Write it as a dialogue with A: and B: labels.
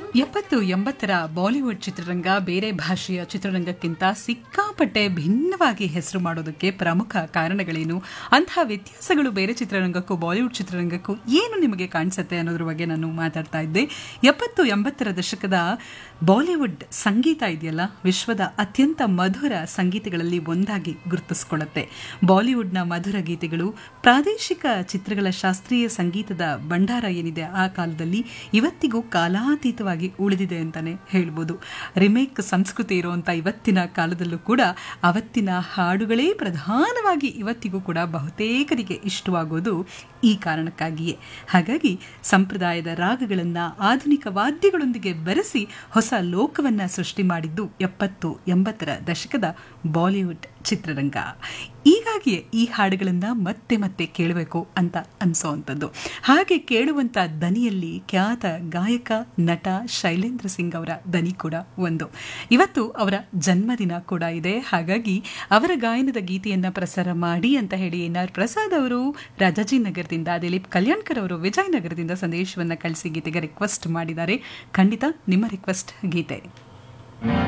A: ಎಪ್ಪತ್ತು ಎಂಬತ್ತರ ಬಾಲಿವುಡ್ ಚಿತ್ರರಂಗ ಬೇರೆ ಭಾಷೆಯ ಚಿತ್ರರಂಗಕ್ಕಿಂತ ಸಿಕ್ಕಾಪಟ್ಟೆ ಭಿನ್ನವಾಗಿ ಹೆಸರು ಮಾಡೋದಕ್ಕೆ ಪ್ರಮುಖ ಕಾರಣಗಳೇನು ಅಂತಹ ವ್ಯತ್ಯಾಸಗಳು ಬೇರೆ ಚಿತ್ರರಂಗಕ್ಕೂ ಬಾಲಿವುಡ್ ಚಿತ್ರರಂಗಕ್ಕೂ ಏನು ನಿಮಗೆ ಕಾಣಿಸುತ್ತೆ ಅನ್ನೋದ್ರ ಬಗ್ಗೆ ನಾನು ಮಾತಾಡ್ತಾ ಇದ್ದೆ ಎಪ್ಪತ್ತು ಎಂಬತ್ತರ ದಶಕದ ಬಾಲಿವುಡ್ ಸಂಗೀತ ಇದೆಯಲ್ಲ ವಿಶ್ವದ ಅತ್ಯಂತ ಮಧುರ ಸಂಗೀತಗಳಲ್ಲಿ ಒಂದಾಗಿ ಗುರುತಿಸ್ಕೊಳ್ಳುತ್ತೆ ಬಾಲಿವುಡ್ನ ಮಧುರ ಗೀತೆಗಳು ಪ್ರಾದೇಶಿಕ ಚಿತ್ರಗಳ ಶಾಸ್ತ್ರೀಯ ಸಂಗೀತದ ಭಂಡಾರ ಏನಿದೆ ಆ ಕಾಲದಲ್ಲಿ ಇವತ್ತಿಗೂ ಕಾಲಾತೀತವಾಗಿ ಉಳಿದಿದೆ ಅಂತಾನೆ ಹೇಳ್ಬೋದು ರಿಮೇಕ್ ಸಂಸ್ಕೃತಿ ಇರುವಂಥ ಇವತ್ತಿನ ಕಾಲದಲ್ಲೂ ಕೂಡ ಅವತ್ತಿನ ಹಾಡುಗಳೇ ಪ್ರಧಾನವಾಗಿ ಇವತ್ತಿಗೂ ಕೂಡ ಬಹುತೇಕರಿಗೆ ಇಷ್ಟವಾಗೋದು ಈ ಕಾರಣಕ್ಕಾಗಿಯೇ ಹಾಗಾಗಿ ಸಂಪ್ರದಾಯದ ರಾಗಗಳನ್ನು ಆಧುನಿಕ ವಾದ್ಯಗಳೊಂದಿಗೆ ಬೆರೆಸಿ ಹೊಸ ಲೋಕವನ್ನು ಸೃಷ್ಟಿ ಮಾಡಿದ್ದು ಎಪ್ಪತ್ತು ಎಂಬತ್ತರ ದಶಕದ ಬಾಲಿವುಡ್ ಚಿತ್ರರಂಗ ಹೀಗಾಗಿಯೇ ಈ ಹಾಡುಗಳನ್ನು ಮತ್ತೆ ಮತ್ತೆ ಕೇಳಬೇಕು ಅಂತ ಅನಿಸೋವಂಥದ್ದು ಹಾಗೆ ಕೇಳುವಂಥ ದನಿಯಲ್ಲಿ ಖ್ಯಾತ ಗಾಯಕ ನಟ ಶೈಲೇಂದ್ರ ಸಿಂಗ್ ಅವರ ದನಿ ಕೂಡ ಒಂದು ಇವತ್ತು ಅವರ ಜನ್ಮದಿನ ಕೂಡ ಇದೆ ಹಾಗಾಗಿ ಅವರ ಗಾಯನದ ಗೀತೆಯನ್ನು ಪ್ರಸಾರ ಮಾಡಿ ಅಂತ ಹೇಳಿ ಎನ್ ಆರ್ ಪ್ರಸಾದ್ ಅವರು ರಾಜಾಜಿನಗರದಿಂದ ದಿಲೀಪ್ ಕಲ್ಯಾಣ್ಕರ್ ಅವರು ವಿಜಯನಗರದಿಂದ ಸಂದೇಶವನ್ನು ಕಳಿಸಿ ಗೀತೆಗೆ ರಿಕ್ವೆಸ್ಟ್ ಮಾಡಿದ್ದಾರೆ ಖಂಡಿತ ನಿಮ್ಮ ರಿಕ್ವೆಸ್ಟ್ ಗೀತೆ